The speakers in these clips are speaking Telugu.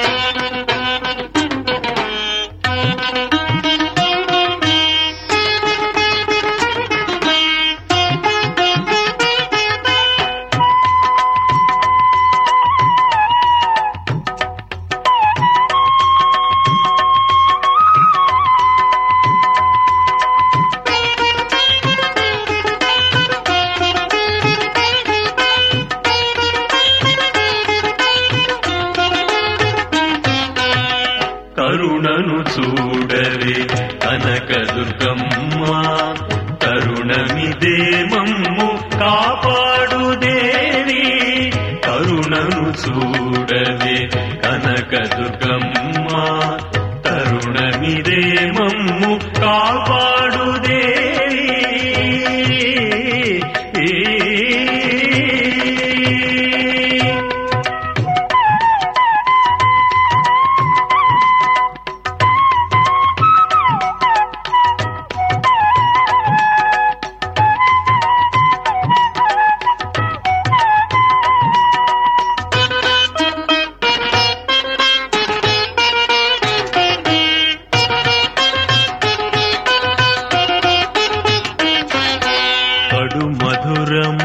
కరుణను చూడవే కనక దుర్గమ్మ కరుణమిదే మమ్ము కాపాడు దేవి కరుణను చూడవే కనక దుర్గమ్మ కరుణమిదే మమ్ము కాపాడు దేవి కడు మధురము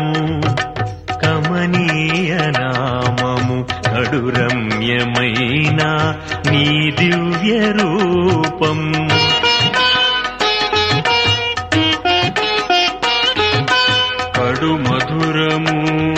కమనీయ నామము కడు రమ్యమైన నీ దివ్య రూపం కడు మధురము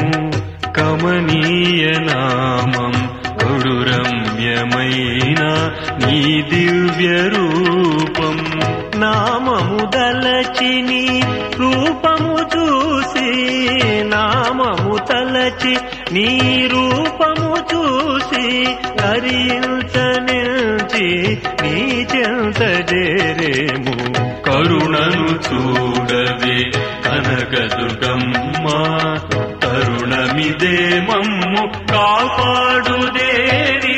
కమనీయ నామం కడు రమ్యమైన నీ దివ్య రూపం నామము దలచిని రూపము చూసి నామము తలచి నీ రూపము చూసి హరించనిల్చి నీ చెంత చేరేము కరుణను చూడవే కనక దుర్గమ్మ కరుణమిదే మమ్ము కాపాడు దేవి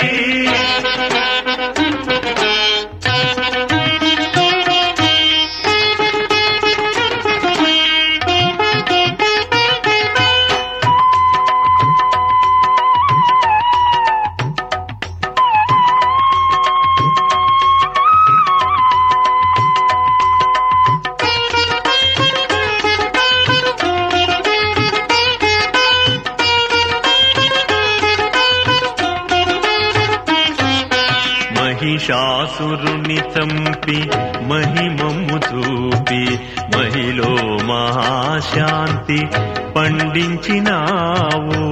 మహిషాసురుని చంపి మహిమము చూపి మహిలో మహాశాంతి పండించినావు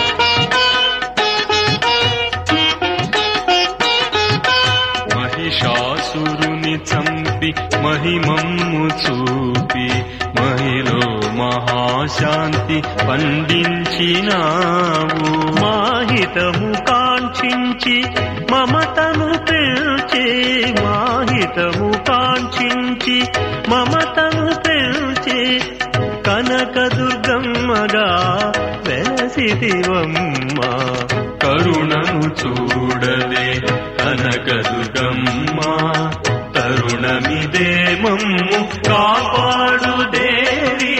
మహిషాసురుని చంపి మహిమము చూపి మహిలో మహాశాంతి పండించినావు మాహితము కాంక్షించి మమతను పెంచే మాహితము కాంక్షించి మమతను పెంచే కనక దుర్గమ్మగా వెలసిదివమ్మ కరుణను చూడవే కనక దుర్గమ్మ తరుణమిదే మమ్ము కాపాడు దేవి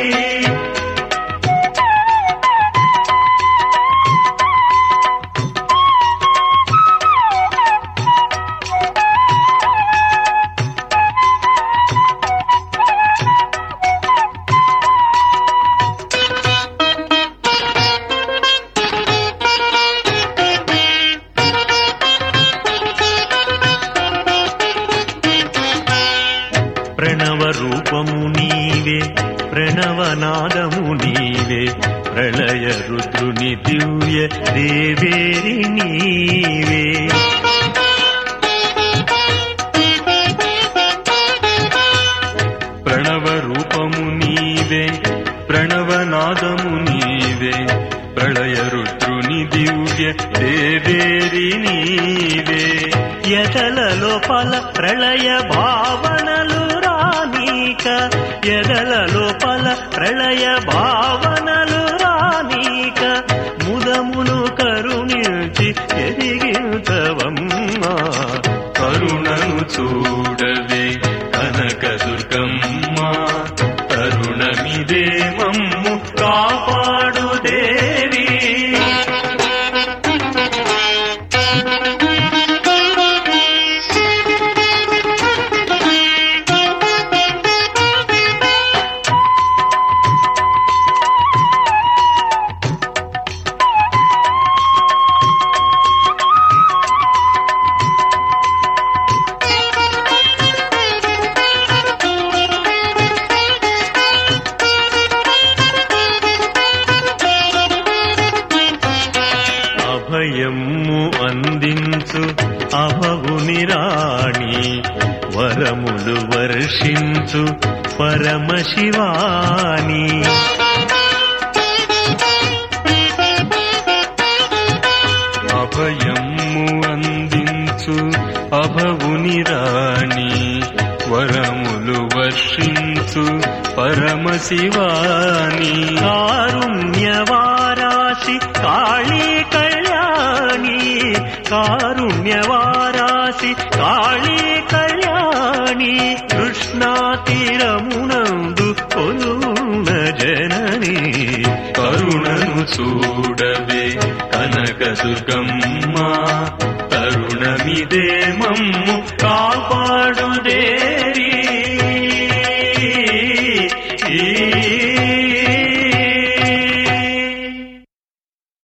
ప్రణవ రూపము నీవే ప్రణవనాదము నీవే ప్రళయ రుద్రుని దివ్య దేవేరి నీవే ప్రణవ రూపము నీవే ప్రణవనాదము నీవే ప్రళయ రుద్రుని దివ్య దేవేరి నీవే ఎదల లోపల ప్రళయ భావనలు రానీక ఎదల లోపల ప్రళయ భావనలు రానీక ముదమును కరుణించి ఎదిగించవమ్మా కరుణను చూడవే కనక దుర్గమ్మ కరుణమిదే మమ్ము కాపాడు దేవి అందించు అభవుని రాణి వరములు వర్షించు పరమశివాని అభయము అందించు అభవుని రాణి వరములు వర్షించు పరమశివాని కారుణ్యవారాశి కాళీ కళ్యాణి కారుణ్యవారాశి కాళీ కళ్యాణి కృష్ణా తీరమునందు కొలువున జనని కరుణను చూడవే కనక దుర్గమ్మ తరుణమిదే మమ్ము కాపాడుదే